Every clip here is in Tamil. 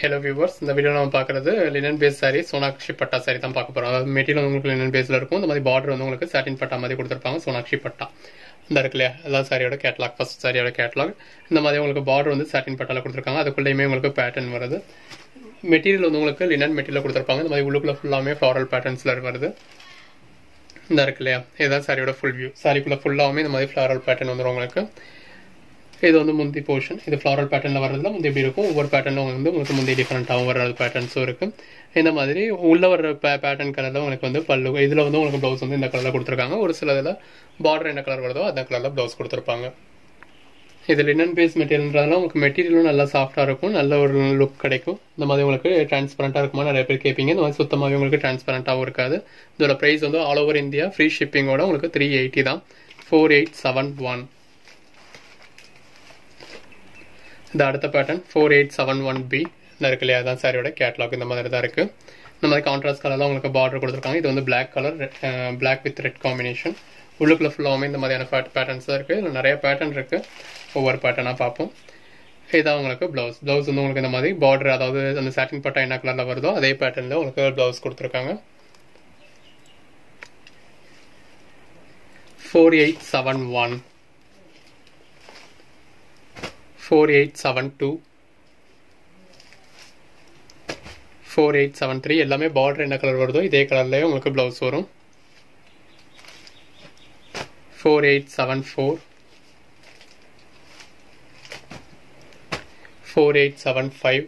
ஹலோ வியூவர்ஸ் இந்த வீடியோ நம்ம பார்க்குறது லினன் பேஸ் சாரி சோனாக்ஷி பட்டா சாரி தான் பார்க்க போகிறோம் அதாவது மெட்டீரியல் உங்களுக்கு லினன் பேஸில் இருக்கும் இந்த மாதிரி பார்டர் வந்து உங்களுக்கு சாட்டின் பட்டா மாதிரி கொடுத்துருப்பாங்க சோனாக்ஷி பட்டா இந்த இருக்கு இல்லையா அதான் சாரியோட கேட்லாக் ஃபர்ஸ்ட் சாரியோட கேட்லாக் இந்த மாதிரி உங்களுக்கு பார்டர் வந்து சாட்டின் பட்டால கொடுத்துருக்காங்க அதுக்குள்ளேயுமே உங்களுக்கு பேட்டர்ன் வருது மெட்டீரியல் வந்து உங்களுக்கு லினன் மெட்டீரியல் கொடுத்துருப்பாங்க இந்த மாதிரி உள்ளுக்குள்ள ஃபுல்லாமே ஃப்ளாரல் பேட்டர்ன்ஸில் வருது இந்த இருக்கு இல்லையா இதுதான் சாரியோட ஃபுல் வியூ சாரிக்குள்ளே ஃபுல்லாகவே இந்த மாதிரி ஃப்ளாரல் பேட்டர்ன் வந்துடும் உங்களுக்கு இது வந்து முந்தி போர்ஷன் இது ஃப்ளாரல் பேட்டர்னில் வர்றதுல முந்தி எப்படி இருக்கும் ஒவ்வொரு பேட்டர்னும் வந்து உங்களுக்கு முந்தி டிஃப்ரெண்ட்டாகவும் வர்ற பேட்டர்ன்ஸும் இருக்குது இந்த மாதிரி உள்ள வர்ற பே பேட்டர்ன் கலரில் உங்களுக்கு வந்து பல்லு இதில் வந்து உங்களுக்கு ப்ளவுஸ் வந்து இந்த கலரில் கொடுத்துருக்காங்க ஒரு சில இதில் பார்டர் என்ன கலர் வருதோ அந்த கலரில் ப்ளவுஸ் கொடுத்துருப்பாங்க இது லினன் பேஸ் மெட்டீரியல்ன்றதுனால உங்களுக்கு மெட்டீரியலும் நல்லா சாஃப்டாக இருக்கும் நல்ல ஒரு லுக் கிடைக்கும் இந்த மாதிரி உங்களுக்கு டிரான்ஸ்பரண்ட்டாக இருக்குமா நிறைய பேர் கேட்பீங்க இந்த மாதிரி சுத்தமாகவே உங்களுக்கு டிரான்ஸ்பரண்ட்டாகவும் இருக்காது இதோட ப்ரைஸ் வந்து ஆல் ஓவர் இந்தியா ஃப்ரீ ஷிப்பிங்கோட உங்களுக்கு த்ரீ எயிட்டி தான் ஃபோர் எயிட் செவன் ஒன் இந்த அடுத்த pattern four eight seven one B இந்த இருக்கு இல்லையா தான் சாரியோட கேட்லாக் இந்த மாதிரி தான் இருக்குது இந்த மாதிரி கான்ட்ராஸ்ட் கலர்லாம் உங்களுக்கு பார்டர் கொடுத்துருக்காங்க இது வந்து black colour black with red combination உள்ளுக்குள்ள ஃபுல்லாகவுமே இந்த மாதிரியான பேட்டர்ன்ஸ் தான் இருக்குது இதில் நிறைய பேட்டர்ன் இருக்குது ஒவ்வொரு பேட்டர்னாக பார்ப்போம் இதான் உங்களுக்கு ப்ளவுஸ் ப்ளவுஸ் வந்து உங்களுக்கு இந்த மாதிரி பார்டர் அதாவது அந்த சாட்டின் பட்டா என்ன கலரில் வருதோ அதே பேட்டர்னில் உங்களுக்கு ப்ளவுஸ் கொடுத்துருக்காங்க four eight seven one four eight seven two four eight seven three எல்லாமே பார்டர் என்ன கலர் வருதோ இதே கலர்லேயே உங்களுக்கு ப்ளவுஸ் வரும் four eight seven four four eight seven five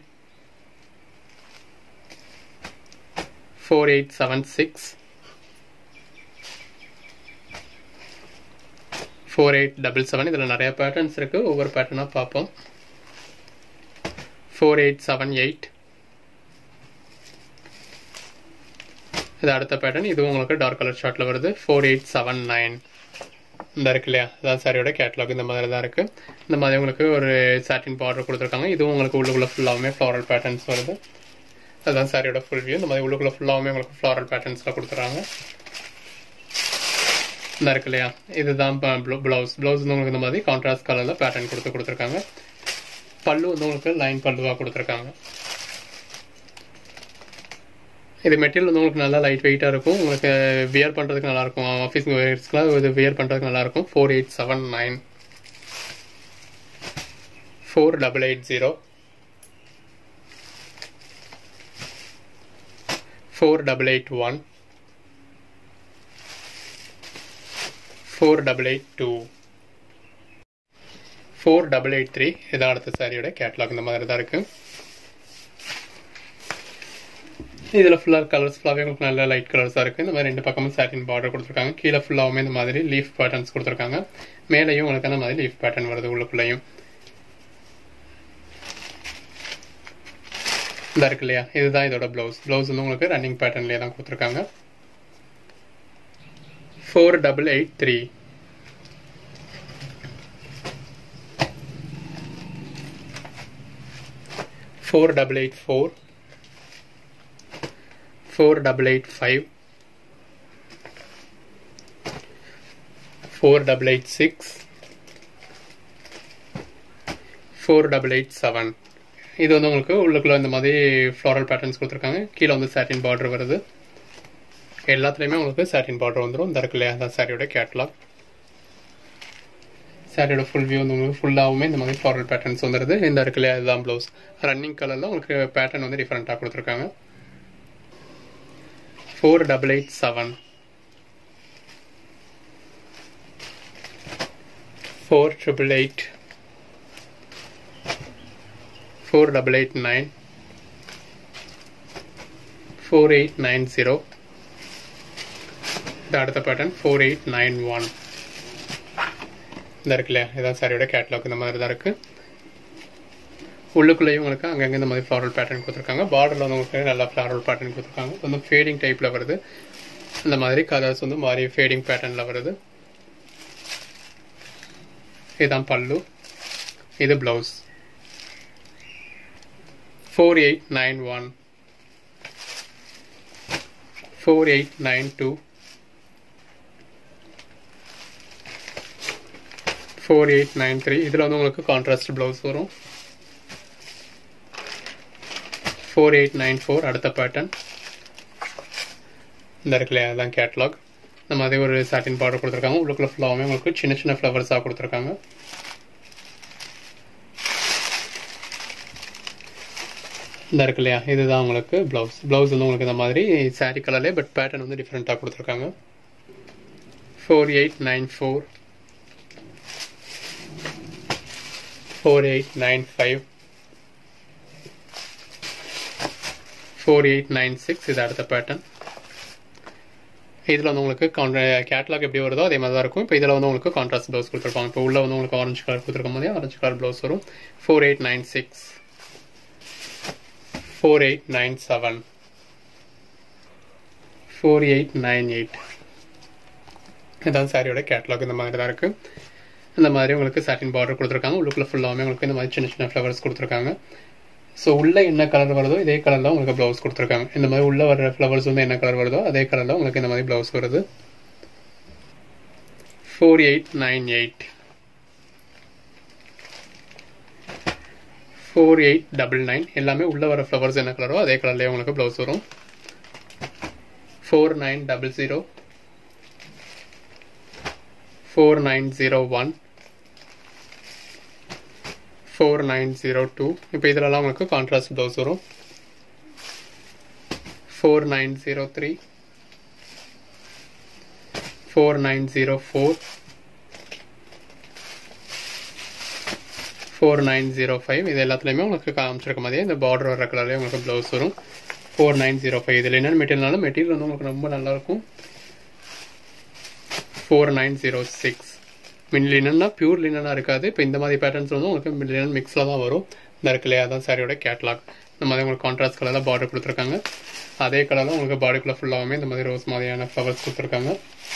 four eight seven six four eight double seven இதில் நிறைய பேட்டர்ன்ஸ் இருக்குது ஒவ்வொரு பேட்டர்னாக பார்ப்போம் ஃபோர் எயிட் செவன் எயிட் இது அடுத்த பேட்டர்ன் இதுவும் உங்களுக்கு டார்க் கலர் ஷார்ட்டில் வருது ஃபோர் எயிட் செவன் நைன் இந்த இருக்கு இல்லையா அதான் சாரியோட கேட்லாக் இந்த மாதிரி தான் இருக்குது இந்த மாதிரி உங்களுக்கு ஒரு சாட்டின் பார்டர் கொடுத்துருக்காங்க இதுவும் உங்களுக்கு உள்ளுக்குள்ள ஃபுல்லாகவுமே ஃப்ளாரல் பேட்டர்ன்ஸ் வருது அதுதான் சாரியோட ஃபுல் வியூ இந்த மாதிரி உள்ளுக்குள்ள ஃபுல்லாகவுமே உங்களுக்கு ஃப்ளாரல் பேட்டர்ன்ஸில் கொடுத்துறாங்க இந்த இருக்கு இல்லையா இதுதான் ப்ளவுஸ் ப்ளவுஸ் வந்து உங்களுக்கு இந்த மாதிரி கான்ட்ராஸ்ட் கலரில் பேட்டர்ன் கொடுத்து கொடுத்துருக்காங்க பல்லு வந்து உங்களுக்கு லைன் பல்லுவாக கொடுத்துருக்காங்க இது மெட்டீரியல் வந்து உங்களுக்கு நல்லா லைட் வெயிட்டாக இருக்கும் உங்களுக்கு வியர் பண்ணுறதுக்கு நல்லாயிருக்கும் ஆஃபீஸ் வேர்ஸ்க்குலாம் இது வியர் பண்ணுறதுக்கு நல்லாயிருக்கும் four eight seven nine four double eight zero four double eight one four double eight two four double eight three இதான் அடுத்த சாரியோட கேட்லாக் இந்த மாதிரி தான் இருக்குது இதில் ஃபுல்லாக கலர்ஸ் ஃபுல்லாகவே உங்களுக்கு நல்ல லைட் கலர்ஸாக இருக்குது இந்த மாதிரி ரெண்டு பக்கமும் சாட்டின் பார்டர் கொடுத்துருக்காங்க கீழே ஃபுல்லாகவுமே இந்த மாதிரி லீஃப் பேட்டர்ன்ஸ் கொடுத்துருக்காங்க மேலேயும் உங்களுக்கு அந்த மாதிரி லீஃப் பேட்டர்ன் வருது உள்ளுக்குள்ளேயும் இந்த இருக்கு இல்லையா இதுதான் இதோட ப்ளவுஸ் ப்ளவுஸ் வந்து உங்களுக்கு ரன்னிங் பேட்டர்ன்லேயே தான் கொடுத்துருக்காங்க four double eight three four double eight four four double eight five four double eight six four double eight seven இது வந்து உங்களுக்கு உள்ளுக்குள்ள இந்த மாதிரி ஃப்ளாரல் பேட்டர்ன்ஸ் கொடுத்துருக்காங்க கீழே வந்து சாட்டின் பார்டர் வருது எல்லாத்துலேயுமே உங்களுக்கு சாட்டின் பார்டர் வந்துடும் இந்த இருக்கு இல்லையா அதான் சாரியோட கேட்லாக் சாரியோட ஃபுல் வியூ வந்து உங்களுக்கு ஃபுல்லாகவுமே இந்த மாதிரி ஃப்ளாரல் பேட்டர்ன்ஸ் வந்துடுது இந்த இருக்கு இல்லையா இதுதான் ப்ளவுஸ் ரன்னிங் கலரில் உங்களுக்கு பேட்டர்ன் வந்து டிஃப்ரெண்ட்டாக கொடுத்துருக்காங்க four double eight seven four triple eight four double eight nine four eight nine zero இந்த அடுத்த pattern four eight nine one இந்த இருக்கு இல்லையா இதான் சாரியோட கேட்லாக் இந்த மாதிரி தான் இருக்குது உள்ளுக்குள்ளேயும் உங்களுக்கு அங்கங்கே இந்த மாதிரி ஃப்ளாரல் பேட்டர்ன் கொடுத்துருக்காங்க பார்டரில் வந்து உங்களுக்கு நல்லா ஃப்ளாரல் பேட்டர்ன் கொடுத்துருக்காங்க வந்து ஃபேடிங் டைப்பில் வருது இந்த மாதிரி கலர்ஸ் வந்து மாதிரி ஃபேடிங் பேட்டர்னில் வருது இதுதான் பல்லு இது blouse four eight nine one four eight nine two four eight nine three இதில் வந்து உங்களுக்கு கான்ட்ராஸ்ட் ப்ளவுஸ் வரும் ஃபோர் எயிட் நைன் ஃபோர் அடுத்த பேட்டர்ன் இந்த இருக்கு இல்லையா அதுதான் கேட்லாக் இந்த மாதிரி ஒரு சாட்டின் பார்டர் கொடுத்துருக்காங்க உள்ளுக்குள்ள ஃபுல்லாகவே உங்களுக்கு சின்ன சின்ன ஃப்ளவர்ஸாக கொடுத்துருக்காங்க இந்த இருக்கு இல்லையா இதுதான் உங்களுக்கு ப்ளவுஸ் ப்ளவுஸ் வந்து உங்களுக்கு இந்த மாதிரி சாரீ கலர்லேயே பட் பேட்டர்ன் வந்து டிஃப்ரெண்ட்டாக கொடுத்துருக்காங்க four eight nine four four eight nine five four eight nine six இது அடுத்த பேட்டர்ன் இதில் வந்து உங்களுக்கு கேட்லாக் எப்படி வருதோ அதே மாதிரி தான் இருக்கும் இப்போ இதில் வந்து உங்களுக்கு கான்ட்ராஸ்ட் ப்ளவுஸ் கொடுத்துருப்பாங்க இப்போ உள்ள வந்து உங்களுக்கு ஆரஞ்சு கலர் கொடுத்துருக்கும் போதே ஆரஞ்சு கலர் ப்ளவுஸ் வரும் four eight nine six four eight nine seven four eight nine eight இதான் சாரியோட கேட்லாக் இந்த மாதிரி தான் இருக்குது இந்த மாதிரி உங்களுக்கு சாட்டின் பார்டர் கொடுத்துருக்காங்க உள்ளுக்குள்ள ஃபுல்லாகவே உங்களுக்கு இந்த மாதிரி சின்ன சின்ன ஃப்ளவர்ஸ் கொடுத்துருக்காங்க ஸோ உள்ள என்ன கலர் வருதோ இதே கலரில் உங்களுக்கு ப்ளவுஸ் கொடுத்துருக்காங்க இந்த மாதிரி உள்ள வர ஃப்ளவர்ஸ் வந்து என்ன கலர் வருதோ அதே கலரில் உங்களுக்கு இந்த மாதிரி ப்ளவுஸ் வருது four eight nine eight four eight double nine எல்லாமே உள்ள வர ஃப்ளவர்ஸ் என்ன கலரோ அதே கலர்லேயே உங்களுக்கு ப்ளவுஸ் வரும் four nine double zero four nine zero one four nine zero two இப்போ இதிலலாம் உங்களுக்கு கான்ட்ராஸ்ட் ப்ளவுஸ் வரும் four nine zero three four nine zero four four nine zero five இது எல்லாத்துலேயுமே உங்களுக்கு காமிச்சிருக்க மாதிரியே இந்த பார்டர் வர கலர்லேயே உங்களுக்கு ப்ளவுஸ் வரும் ஃபோர் நைன் ஜீரோ ஃபைவ் இதில் என்னென்ன மெட்டீரியல்னாலும் மெட்டீரியல் வந்து உங்களுக்கு ரொம்ப நல்லாயிருக்கும் ஃபோர் நைன் ஜீரோ சிக்ஸ் மின் லினன்னா பியூர் லினனாக இருக்காது இப்போ இந்த மாதிரி பேட்டர்ன்ஸ் வந்து உங்களுக்கு லினன் மிக்ஸில் தான் வரும் இந்த இருக்கு இல்லையா அதான் சாரியோட கேட்லாக் இந்த மாதிரி உங்களுக்கு கான்ட்ராஸ்ட் கலரில் பார்டர் கொடுத்துருக்காங்க அதே கலரில் உங்களுக்கு பாடிக்குள்ளே ஃபுல்லாகவே இந்த மாதிரி ரோஸ் மாதிரியான ஃப்ளவர்ஸ் கொடுத்துருக்காங்க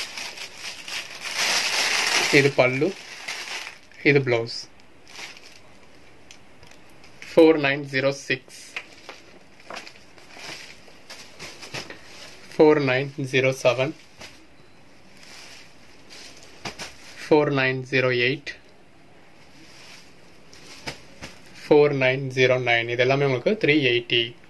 இது பல்லு இது blouse four nine zero six four nine zero seven four nine zero eight four nine zero nine இது எல்லாமே உங்களுக்கு த்ரீ எயிட்டி